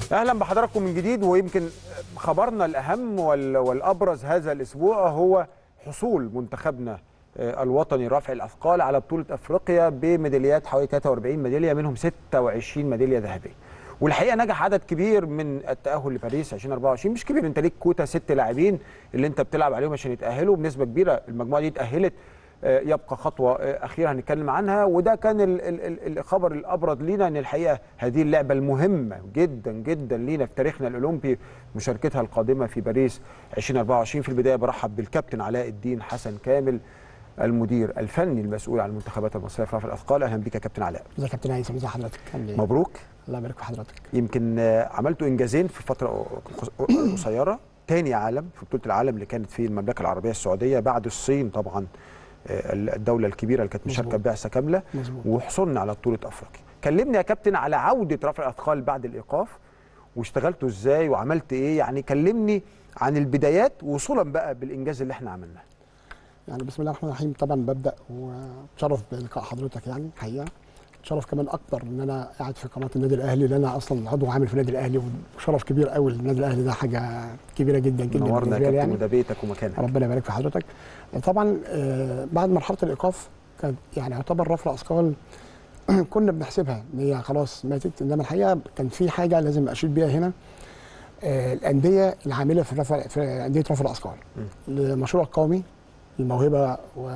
اهلا بحضراتكم من جديد ويمكن خبرنا الاهم وال- والابرز هذا الاسبوع هو حصول منتخبنا آه، الوطني رفع الاثقال على بطوله افريقيا بميداليات حوالي 43 ميداليه منهم 26 ميداليه ذهبيه والحقيقه نجح عدد كبير من التاهل لباريس 2024 مش كبير انت ليك كوتا ست لاعبين اللي انت بتلعب عليهم عشان يتاهلوا بنسبه كبيره المجموعه دي اتاهلت آه، يبقى خطوه آه، اخيره هنتكلم عنها وده كان ال- ال- ال- الخبر الابرز لينا ان الحقيقه هذه اللعبه المهمه جدا جدا لينا في تاريخنا الاولمبي مشاركتها القادمه في باريس 2024 في البدايه برحب بالكابتن علاء الدين حسن كامل المدير الفني المسؤول عن المنتخبات المصريه في رفع الاثقال اهلا بك يا كابتن علاء ازيك يا كابتن هيثم ازي حضرتك عامل ايه؟ مبروك الله يبارك في حضرتك يمكن آه، عملتوا انجازين في فتره قصيره تاني عالم في بطوله العالم اللي كانت في المملكه العربيه السعوديه بعد الصين طبعا آه، الدوله الكبيره اللي كانت مشاركه مظبوط. ببعثه كامله مظبوط. وحصلنا على بطوله افريقيا كلمني يا كابتن على عوده رفع الاثقال بعد الايقاف واشتغلتوا ازاي وعملت ايه يعني كلمني عن البدايات وصولا بقى بالانجاز اللي احنا عملناه يعني بسم الله الرحمن الرحيم طبعا ببدا واتشرف بلقاء حضرتك يعني حقيقه اتشرف كمان اكتر ان انا قاعد في قناه النادي الاهلي لان انا اصلا عضو عامل في النادي الاهلي وشرف كبير قوي النادي الاهلي ده حاجه كبيره جدا جدا نورنا يا بالنسبه لي كابتن يعني وده بيتك ومكانك ربنا يبارك في حضرتك طبعا آه، بعد مرحله الايقاف كانت يعني يعتبر رفع اثقال كنا بنحسبها ان هي خلاص ماتت انما الحقيقه كان في حاجه لازم اشيد بيها هنا آه، الانديه العامله في رفع في انديه رفع الاثقال المشروع القومي الموهبه و...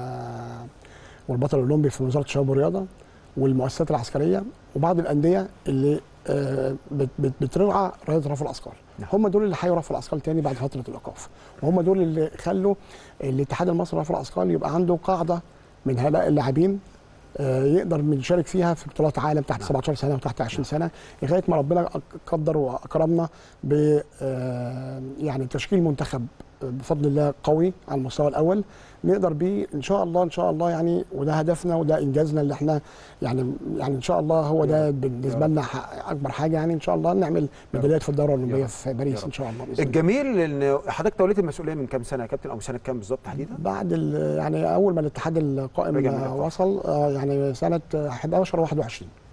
والبطل الاولمبي في وزاره الشباب والرياضه والمؤسسات العسكريه وبعض الانديه اللي آه، بت- بت- بترعى رياضه رفع الاثقال نعم. هم دول اللي حيوا رفع الاثقال تاني بعد فتره الايقاف وهم دول اللي خلوا الاتحاد المصري لرفع الاثقال يبقى عنده قاعده من هؤلاء اللاعبين آه، يقدر من يشارك فيها في بطولات عالم تحت 17 سنه وتحت 20 سنه لغايه ما ربنا قدر واكرمنا ب آه، يعني تشكيل منتخب بفضل الله قوي على المستوى الاول نقدر بيه ان شاء الله ان شاء الله يعني وده هدفنا وده انجازنا اللي احنا يعني يعني ان شاء الله هو ده بالنسبه لنا ح- اكبر حاجه يعني ان شاء الله نعمل ميداليات في الدوره الاولمبيه رب. في يا باريس رب. ان شاء الله بإذن الله. الجميل ان حضرتك توليت المسؤوليه من كام سنه يا كابتن او سنه كام بالظبط تحديدا بعد ال- يعني اول ما الاتحاد القائم رجع من آه، الإيقاف. وصل آه، يعني سنه 11 21